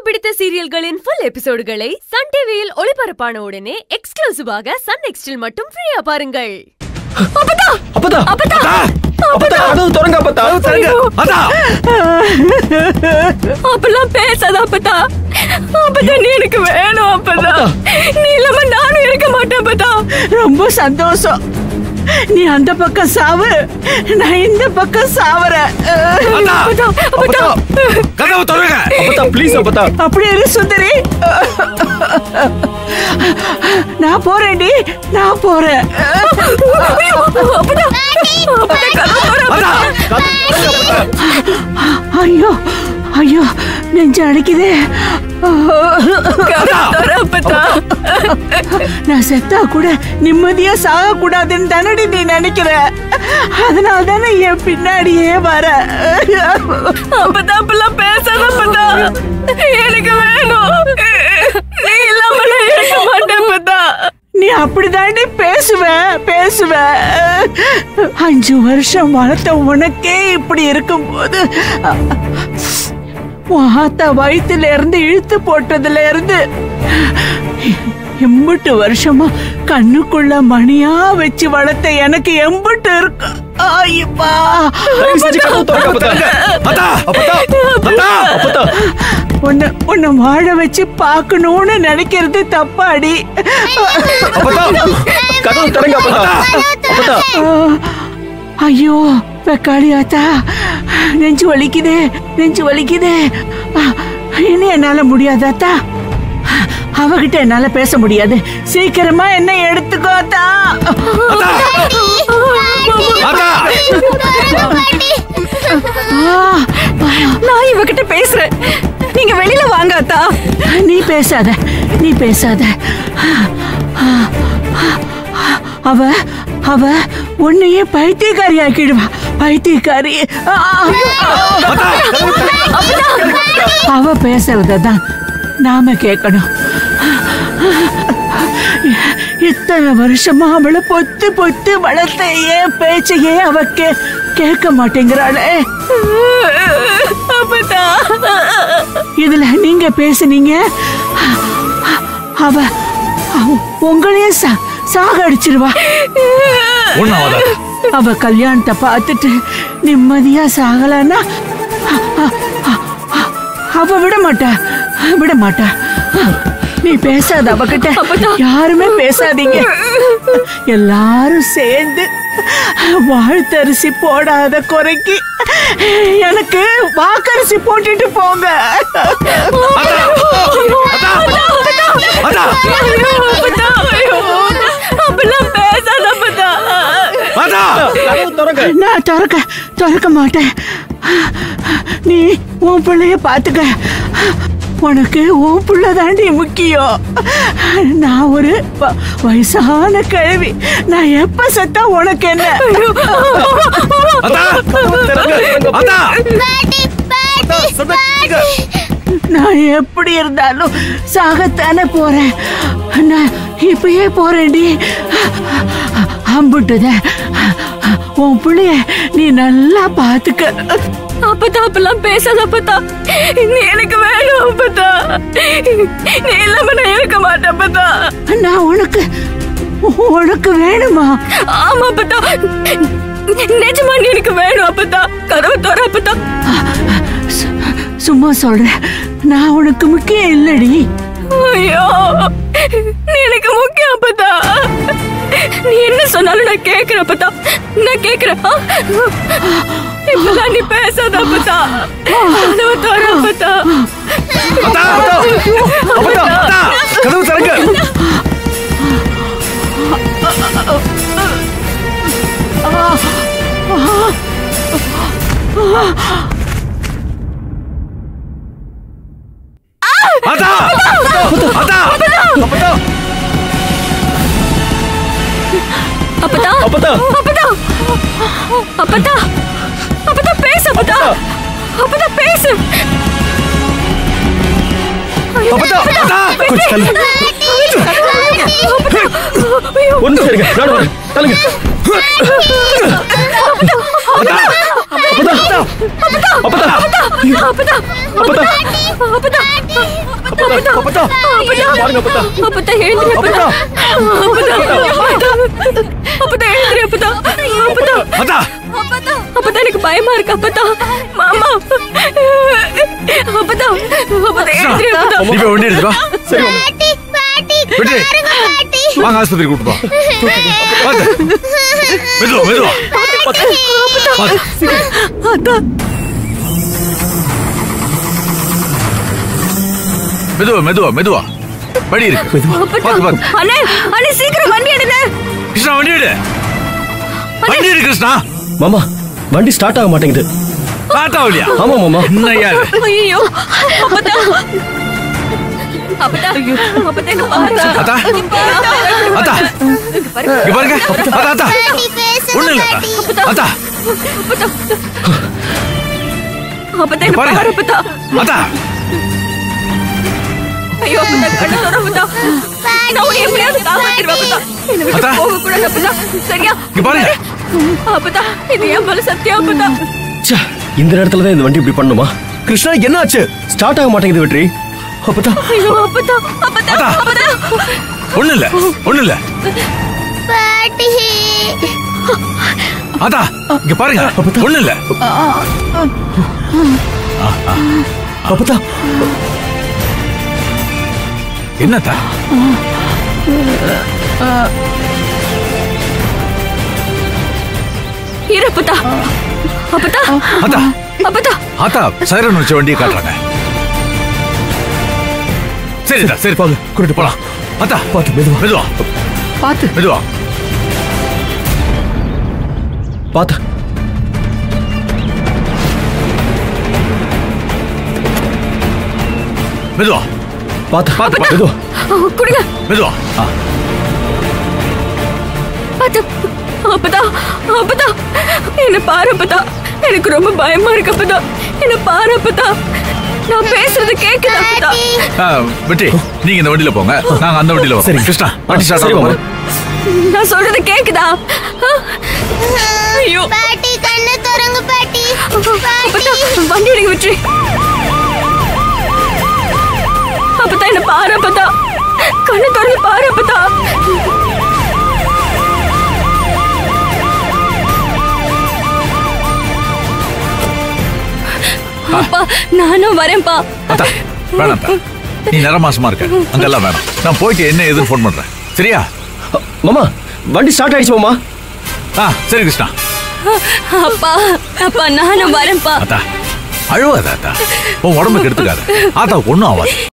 பிடித்த சீரியல்களின் full எபிசோடுகளை Sun டிவியில் ஒளிபரப்பான உடனே எக்ஸ்க்ளூசிவாக சன் நெக்ஸ்டில் மட்டும் ஃப்ரீயா பாருங்கள் அப்பதா அப்பதா! அப்பதா கதவு திறங்க அப்பதா திறங்க அதா அப்பெல்லாம் பேசாத அப்பதா அப்பதா நீ எனக்கு வேணும் அப்பதா நீ இல்லாம நானும் இருக்க மாட்டேன் அப்பதா ரொம்ப சந்தோஷம் நீ அந்த பக்கம் சாவு நான் இந்த பக்கம் சாவறேன் அதா அப்பதா கதவு திறங்க அப்பதா ப்ளீஸ் அப்பதா அப்படி இரு சுந்தரி நான் போறேன்டி நான் போறேன் அப்பதா அப்பதா கதவு திற அதா கதவு திறங்க அப்பதா ஐயோ ஐயோ நெஞ்சு அடிக்குதே அதா திற அப்பதா நான் செத்தா கூட நிம்மதியா சாக கூடாதுன்னு தானடி நீ நினைக்கிற அதனால தானே என் பின்னாடியே வர அப்பதா அப்பெல்லாம் பேசாத அப்பதா எனக்கு வேணும் நீ இல்லாம நான் இருக்க மாட்டேன் அப்பதா நீ அப்படிதாண்டி பேசுவ பேசுவ அஞ்சு வருஷம் வளர்த்த உனக்கே இப்படி இருக்கும்போது உன் ஆத்தா வயித்துல இருந்து இழுத்து போட்டதுல இருந்து எம்புட்டு வருஷமா கண்ணுக்குள்ள மணியா வச்சு வளர்த்த எனக்கு எம்புட்டு இருக்கு ஐயப்பா தயவு செஞ்சு கதவு திறங்க அப்பதா அதா அப்பதா அதா அப்பதா உன்னை உன்னை வாழ வச்சு பார்க்கணும்னு நினைக்கிறது தப்பாடி அப்பதா கதவு திறங்க அப்பதா அப்பதா ஆ, ஐயோ வெக்காளி ஆத்தா நெஞ்சு வலிக்குதே நெஞ்சு வலிக்குதே ஆ, இனி என்னால முடியாதாத்தா அவகிட்ட என்னால பேச முடியாது சீக்கிரமா என்ன எடுத்துக்கோ அத்தா அதா அதா ஆ, நான் இவகிட்ட பேசுறேன் நீங்க வெளியில வாங்க அத்தா நீ பேசாத நீ பேசாத அவ அவ உன்னையே பைத்தியக்காரி ஆக்கிடுவா பைத்தியக்காரி ஆ, அதா கதவு திறங்க அவ பேசுறதான் நாம கேட்கணும் இத்தனை வருஷமா அவளை பொத்து பொத்து வளர்த்த ஏன் பேச்சையே அவ கே கேட்க மாட்டேங்கிறாளே அப்பதா இதுல நீங்க பேசுனீங்க அவ அவ உங்களையே சா சாகடிச்சிருவா ஒண்ணாவதா அவ கல்யாணத்தை பார்த்துட்டு நிம்மதியா சாகலான்னா அ- அ- அ- அ- அவ விட மாட்டா விட மாட்டா நீ பேசாத அவகிட்ட யாருமே பேசாதீங்க எல்லாரும் சேர்ந்து வாழ்த்தரிசி போடாத குறைக்கு எனக்கு வாக்கரிசி போட்டுட்டு போங்க அதா அதா அப்பதா ஐயோ அப்பெல்லாம் பேசாத அப்பதா அதா கதவு திறங்க நான் திறக்க திறக்க மாட்டேன் நீ உன் பிள்ளைய பாத்துக்க உனக்கு உன் பிள்ளை தாண்டி முக்கியம் நான் ஒரு வ- வயசான கிழவி நான் எப்ப செத்தா உனக்கு என்ன அதா கதவு திறங்க அதா அதா சதா நான் எப்படி இருந்தாலும் சாகத்தானே போறேன் நான் இப்பயே போறேன்டி அம்புட்டுத உன் பிள்ளைய நீ நல்லா பாத்துக்க அப்பதா அப்பெல்லாம் பேசாத அப்பதா நீ எனக்கு வேணும் அப்பதா நீ இல்லாம நான் இருக்க மாட்டேன் அப்பதா நான் உனக்கு உனக்கு வேணுமா ஆமா அப்பதா நிஜமா நீ எனக்கு வேணும் அப்பதா கதவு தோற அப்பதா சு- சும்மா சொல்றேன் நான் உனக்கு முக்கியம் இல்லடி ஐயோ நீ எனக்கு முக்கியம் அப்பதா நீ என்ன சொன்னாலும் நான் கேக்குறேன் அப்பதா நான் கேக்குறேன் ஆ? இப்பதான் நீ பேசாத அப்பதா கதவு தோற அப்பதா அதா அதா அப்பதா அதா கதவு திறங்க அதா அதா அப்பதா அப்பதா அப்பதா அப்பதா அப்பதா அப்பதா பேசு அப்பதா அப்பதா பேசு அப்பதா அதா கொஞ்சம் தள்ளு ஒண்ணு சரிங்க நான் வரேன் தள்ளுங்க அதா அப்பதா அப்பதா அப்பதா அப்பதா அப்பதா அப்பதா அப்பதா பாருங்க அப்பதா அப்பதா எழுந்திரு அப்பதா அப்பதா அப்பதா எழுந்திரு அப்பதா அப்பதா அப்பதா அப்பதா எனக்கு பயமா இருக்கு அப்பதா மாமா அப்பதா அப்பதா எழுந்திரு அப்பதா நீ போய் வண்டி எடுத்து வா சரி விட்டு வாங்க ஆஸ்பத்திரி கூட்டு போ பாத்து மெதுவா மெதுவா பாத்து அத்தா மெதுவா மெதுவா மெதுவா வண்டி இருக்கு பாத்து பாத்து அண்ணே அண்ணே சீக்கிரம் வண்டி எடுங்க கிருஷ்ணா வண்டி எடு வண்டி எடு கிருஷ்ணா மாமா வண்டி ஸ்டார்ட் ஆக மாட்டேங்குது காட்டா வழியா ஆமா மாமா என்னையா இது? ஐயோ அப்பதா அப்பதா அப்பதா இங்க பாரு அத்தா அத்தா இங்க பாருங்க அத்தா அத்தா ஒண்ணு இல்ல அத்தா. அத்தா அப்பதா இங்க பாருங்க. பாரு அப்பதா அத்தா ஐயோ அப்பதா கண்ணு தர அப்பதா நான் உன்னை எப்படியாவது காப்பாத்திடுவேன் அப்பதா என்னை விட்டு அத்தா. போக கூடாது அப்பதா சரியா இங்க பாருங்க அப்பதா இது என் மேல சத்தியம் அப்பதா ச்சே, இந்த நேரத்துல தான் இந்த வண்டி இப்படி பண்ணுமா கிருஷ்ணா என்னாச்சு ஸ்டார்ட் ஆக மாட்டேங்குது வெற்றி அப்பதான் ஐயோ அப்பதா அப்பதா அத்தா. அப்பதா ஒண்ணு இல்ல ஒண்ணு இல்ல அத்தா இங்க பாருங்க ஒண்ணு இல்ல அப்பதான் என்னத்தா இரு அப்பதா அப்பதா அத்தா அப்பதா ஆத்தா சைரன் வச்ச வண்டியை காட்டுறாங்க சரிதா சரி போங்க கூட்டிட்டு போலாம் அத்தா பாத்து மெதுவா மெதுவா பார்த்து மெதுவா பாத்து மெதுவா பாத்து பாத்து, பாத்து. மெதுவா குடுங்க மெதுவா ஆ, பாத்து அப்பதா அப்பதா என்ன பாரு அப்பதா எனக்கு ரொம்ப பயமா இருக்கு அப்பதா என்ன பாரு அப்பதா நான் பேசுறது கேக்குதா அப்பதா ஆ, வெற்றி நீங்க இந்த வண்டியில போங்க நாங்க அந்த வண்டியில வரோம் சரி. கிருஷ்ணா வண்டி ஸ்டார்ட் சரி, ஆகும் மாமா. நான் சொல்றது கேக்குதா ஆ? ஐயோ பாட்டி கண்ணு திறங்கு பாட்டி அப்பதா வண்டி எடுக்க விட்டு அப்பதா என்ன பாரு அப்பதா கண்ணு திறந்து பாரு அப்பதா அப்பா நானும் வரேன்ப்பா அத்தா வேணாம் அத்தா. நீ நிற மாசமா இருக்க அங்கெல்லாம் வேணாம் நான் போயிட்டு என்ன ஏதுன்னு ஃபோன் பண்றேன் சரியா மாமா வண்டி ஸ்டார்ட் ஆயிடுச்சு மாமா ஆ சரி கிருஷ்ணா அப்பா அப்பா நானும் வரேன்ப்பா அத்தா அழுவாத அத்தா உன் உடம்புக்கு எடுத்துக்காத ஆத்தா ஒண்ணும் ஆகாது